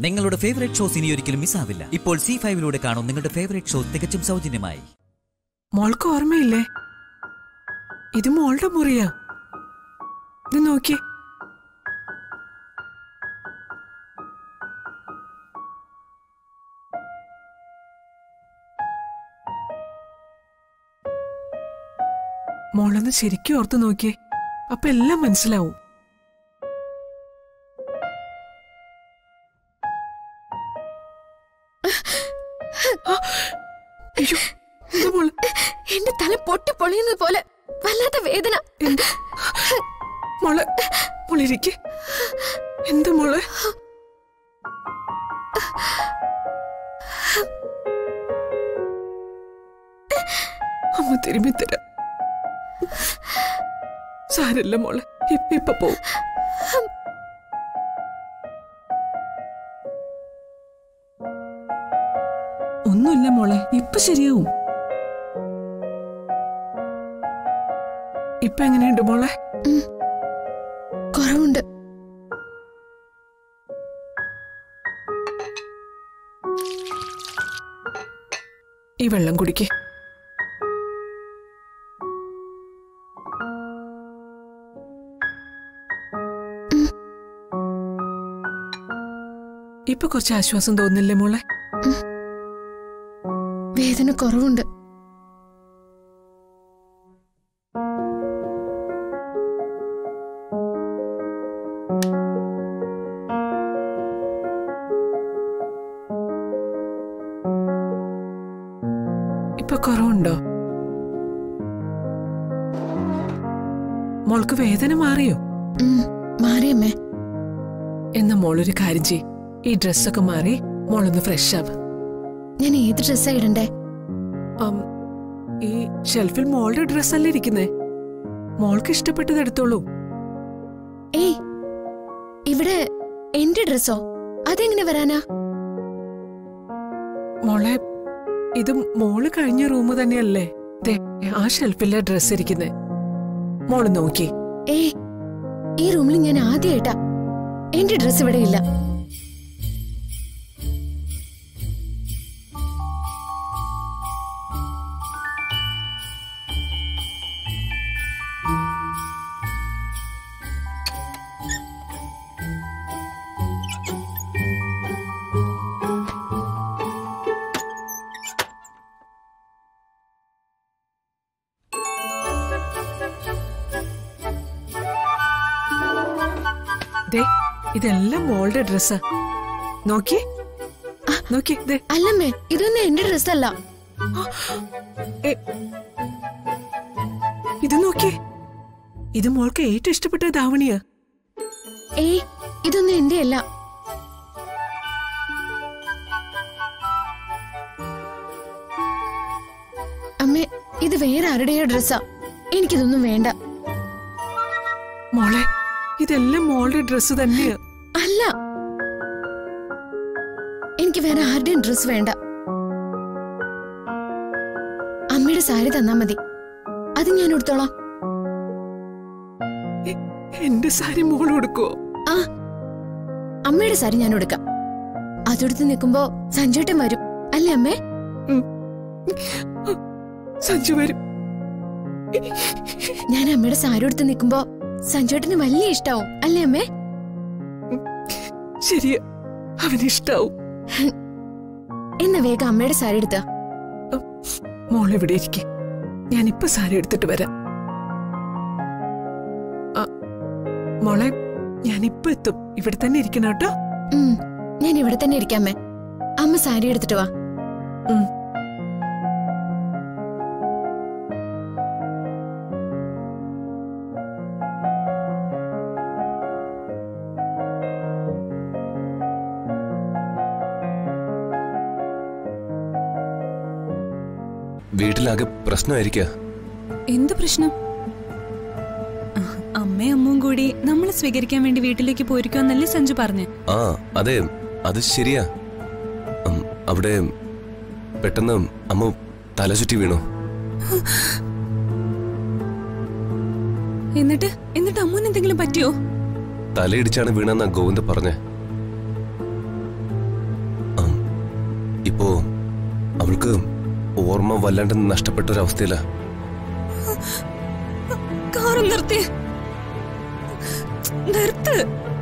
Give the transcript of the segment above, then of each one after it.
നിങ്ങളുടെ favourite shows ഇനി ഒരിക്കലും മിസ്സാവില്ല ഇപ്പോൾ സി ഫൈവിലൂടെ കാണും നിങ്ങളുടെ ഫേവറേറ്റ് ഷോ തികച്ചും സൗജന്യമായി മോൾക്ക് ഓർമ്മയില്ലേ ഇത് മോളുടെ മുറിയാ ഇത് നോക്കി മോളൊന്ന് ശരിക്കും ഓർത്ത് നോക്കിയേ അപ്പൊ എല്ലാം മനസ്സിലാവും ആ, അയ്യോ എന്താ മോള് എന്റെ തല പൊട്ടി പൊളിയുന്നത് പോലെ വല്ലാത്ത വേദന മോളെ മോളിരിക്കെ എന്താ മോളെ അമ്മ തിരുമ്പി തരാം സാരല്ല മോളെ ഇപ്പ ഇപ്പൊ പോവും ഒന്നുമില്ല മോളെ ഇപ്പൊ ശരിയാവും ഇപ്പൊ എങ്ങനെയുണ്ട് മോളെ കുറവുണ്ട് ഈ വെള്ളം കുടിക്കേ ഇപ്പൊ കുറച്ച് ആശ്വാസം തോന്നില്ലേ മോളെ വേദന കുറവുണ്ട് ഇപ്പൊ കുറവുണ്ടോ മോൾക്ക് വേദന മാറിയോ ഉം, മാറിയമ്മേ എന്നാ മോളൊരു കാര്യം ചെയ് ഈ ഡ്രസ്സൊക്കെ മാറി മോളൊന്ന് ഫ്രഷ് ആവ് ഞാൻ ഏത് ഡ്രസ്സാ ഇടണ്ടേ ആം, ഈ ഷെൽഫിൽ മോളുടെ ഡ്രസ്സല്ലേ ഇരിക്കുന്നേ മോൾക്ക് ഇഷ്ടപ്പെട്ടത് എടുത്തോളൂ ഏയ് ഇവിടെ എന്റെ ഡ്രസ്സോ അതെങ്ങനെ വരാനാ മോളെ ഇത് മോള് കഴിഞ്ഞ റൂം തന്നെയല്ലേ ദേ ആ ഷെൽഫിലെ ഡ്രസ് ഇരിക്കുന്നേ മോള് നോക്കി ഏയ് ഈ റൂമിൽ ഞാൻ ആദ്യമായിട്ടാ എന്റെ ഡ്രസ് ഇവിടെ ഇല്ല ദേ ഇതെല്ലാം മോളുടെ ഡ്രസ്സാ നോക്കി നോക്കി ദേ അല്ലമ്മേ ഇതൊന്നും എന്റെ ഡ്രസ്സല്ല ഏ, ഇത് നോക്കി ഇത് മോൾക്ക് ഏറ്റവും ഇഷ്ടപ്പെട്ട ധാവണിയാ ഏയ് ഇതൊന്നും എന്റെ അല്ല അമ്മേ ഇത് വേറെ ആരുടെയോ ഡ്രസ്സാ എനിക്കിതൊന്നും വേണ്ട മോളെ ഇതെല്ലാം മോളുടെ ഡ്രസ്സ് തന്നെയാ അല്ല എനിക്ക് വേറെ ആരുടെയും ഡ്രസ് വേണ്ട അമ്മയുടെ സാരി തന്നാ മതി അത് ഞാൻ എടുത്തോളാം എ- എന്റെ സാരി മോൾ കൊടുക്കോ ആ അമ്മയുടെ സാരി ഞാൻ എടുക്കാം അതെടുത്ത് നിൽക്കുമ്പോ സഞ്ജുട്ടൻ വരും അല്ലേ അമ്മേ സഞ്ജു വരും ഞാൻ അമ്മയുടെ സാരി എടുത്ത് നിൽക്കുമ്പോ സഞ്ജുട്ടന് വലിയ ഇഷ്ടാവും അല്ലേ അമ്മേ ശരിയാ അവനിഷ്ടാവും എന്നാ വേഗം അമ്മയുടെ സാരി എടുത്ത മോൾ എവിടെ ഇരിക്കെ ഞാനിപ്പൊ സാരി എടുത്തിട്ട് വരാം ആ, മോളെ ഞാനിപ്പൊ എത്തും ഇവിടെ തന്നെ ഇരിക്കണം കേട്ടോ ഞാൻ ഇവിടെ തന്നെ ഇരിക്കാമേ അമ്മ സാരി എടുത്തിട്ട് വാ ഉം. വീട്ടിലാകെ പ്രശ്നമായിരിക്കുക എന്ത് പ്രശ്നം ആ, അമ്മയും അമ്മും കൂടി നമ്മളെ സ്വീകരിക്കാൻ വേണ്ടി വീട്ടിലേക്ക് പോയിരിക്കുമെന്നല്ലേ സഞ്ജു പറഞ്ഞു ആ അതെ അത് ശരിയാ ഉം, അവിടെ പെട്ടെന്ന് അമ്മ തലചുറ്റി വീണു എന്നിട്ട് എന്നിട്ട് അമ്മൂന് എന്തെങ്കിലും പറ്റിയോ തലയിടിച്ചാണ് വീണെന്നാ ഗോവിന്ദ് പറഞ്ഞേ അവൾക്ക് ഓർമ്മ വല്ലാണ്ട് നഷ്ടപ്പെട്ട ഒരവസ്ഥയില കാറ് നിർത്തി നിർത്ത്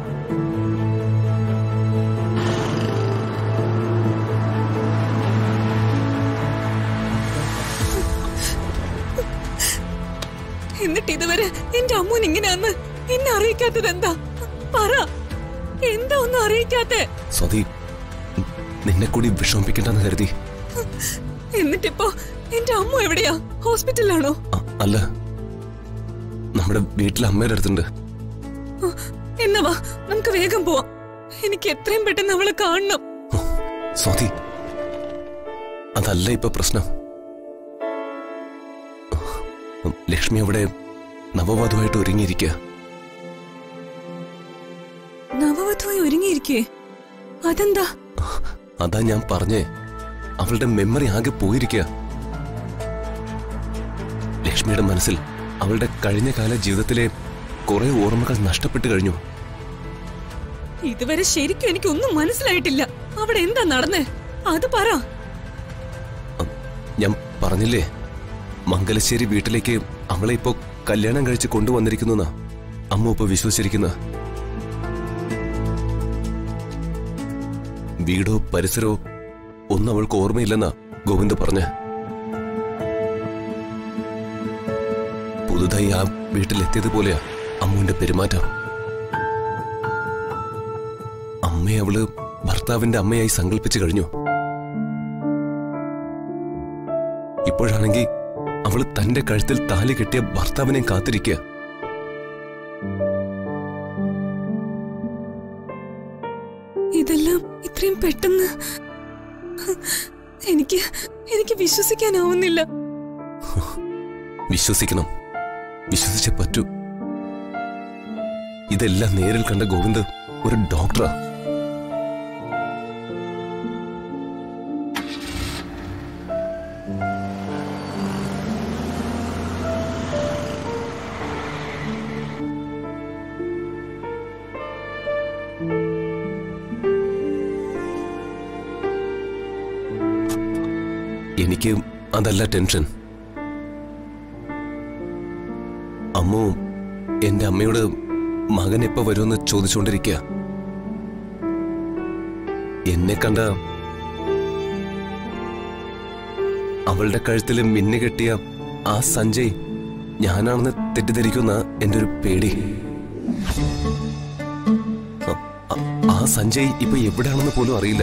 എന്നിട്ട് ഇതുവരെ എന്റെ അമ്മൂൻ ഇങ്ങനെയാന്ന് എന്നെ അറിയിക്കാത്തത് എന്താ പറ എന്താ ഒന്നും അറിയിക്കാത്തെ സ്വതി നിന്നെ കൂടി വിഷമിപ്പിക്കണ്ടെന്ന് കരുതി എന്നിട്ടിപ്പോ എന്റെ അമ്മ എവിടെയാ ഹോസ്പിറ്റലിലാണോ അ- അല്ല നമ്മുടെ വീട്ടിലെ അമ്മയുടെ അടുത്തുണ്ട് എന്നാ വാ നമുക്ക് വേഗം പോവാം എനിക്ക് എത്രയും പെട്ടെന്ന് അവളെ കാണണം ഓ, സ്വാതി അതല്ല ഇപ്പൊ പ്രശ്നം ഉം, ലക്ഷ്മി അവിടെ നവവധുവായിട്ട് ഒരുങ്ങിയിരിക്കുക നവവധുവായി ഒരുങ്ങിയിരിക്കേ അതെന്താ അതാ ഞാൻ പറഞ്ഞേ അവളുടെ മെമ്മറി ആകെ പോയിരിക്കുക ലക്ഷ്മിയുടെ മനസ്സിൽ അവളുടെ കഴിഞ്ഞ കാല ജീവിതത്തിലെ കുറെ ഓർമ്മകൾ നഷ്ടപ്പെട്ടു കഴിഞ്ഞു ഇതുവരെ ശരിക്കും എനിക്കൊന്നും മനസ്സിലായിട്ടില്ല അവിടെ എന്താ നടന്നേ അത് പറ ഉം, ഞാൻ പറഞ്ഞില്ലേ മംഗലശ്ശേരി വീട്ടിലേക്ക് അവളെ ഇപ്പോ കല്യാണം കഴിച്ച് കൊണ്ടുവന്നിരിക്കുന്നു അമ്മ ഇപ്പൊ വിശ്വസിച്ചിരിക്കുന്ന വീടോ പരിസരമോ ഒന്നും അവൾക്ക് ഓർമ്മയില്ലെന്നാ ഗോവിന്ദ് പറഞ്ഞ പുതുതായി ആ വീട്ടിലെത്തിയതുപോലെയാ അമ്മുവിന്റെ പെരുമാറ്റം അമ്മയെ അവള് ഭർത്താവിന്റെ അമ്മയായി സങ്കല്പിച്ചു കഴിഞ്ഞു ഇപ്പോഴാണെങ്കിൽ അവള് തന്റെ കഴുത്തിൽ താലി കെട്ടിയ ഭർത്താവിനെ കാത്തിരിക്കുക ഇതെല്ലാം ഇത്രയും പെട്ടെന്ന് എനിക്ക് എനിക്ക് വിശ്വസിക്കാനാവുന്നില്ല വിശ്വസിക്കണം വിശ്വസിച്ചേ പറ്റൂ ഇതെല്ലാം നേരിൽ കണ്ട ഗോവിന്ദ് ഒരു ഡോക്ടറാ എനിക്ക് അതല്ല ടെൻഷൻ അമ്മു എന്റെ അമ്മയോട് മകൻ എപ്പോ വരുമെന്ന് ചോദിച്ചുകൊണ്ടിരിക്കുക എന്നെ കണ്ട അവളുടെ കഴുത്തിൽ മിന്നു കെട്ടിയ ആ സഞ്ജയ് ഞാനാണെന്ന് തെറ്റിദ്ധരിക്കുന്ന എന്റെ ഒരു പേടി അ- അ- ആ സഞ്ജയ് ഇപ്പൊ എവിടെയാണെന്ന് പോലും അറിയില്ല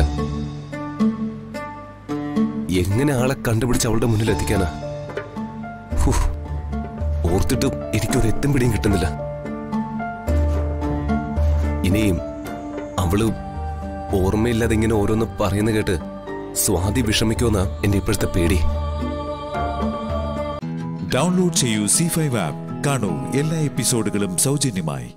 എങ്ങനെ ആളെ കണ്ടുപിടിച്ച് അവളുടെ മുന്നിൽ എത്തിക്കാനാ ഹൂ, ഓർത്തിട്ടും എനിക്കൊരു എത്തും പിടിയും കിട്ടുന്നില്ല ഇനിയും അവള് ഓർമ്മയില്ലാതെ ഇങ്ങനെ ഓരോന്ന് പറയുന്ന കേട്ട് സ്വാതി വിഷമിക്കുമെന്ന എന്റെ ഇപ്പോഴത്തെ പേടി ഡൗൺലോഡ് ചെയ്യൂ സി ഫൈവ് ആപ്പ് കാണൂ എല്ലാ എപ്പിസോഡുകളും സൗജന്യമായി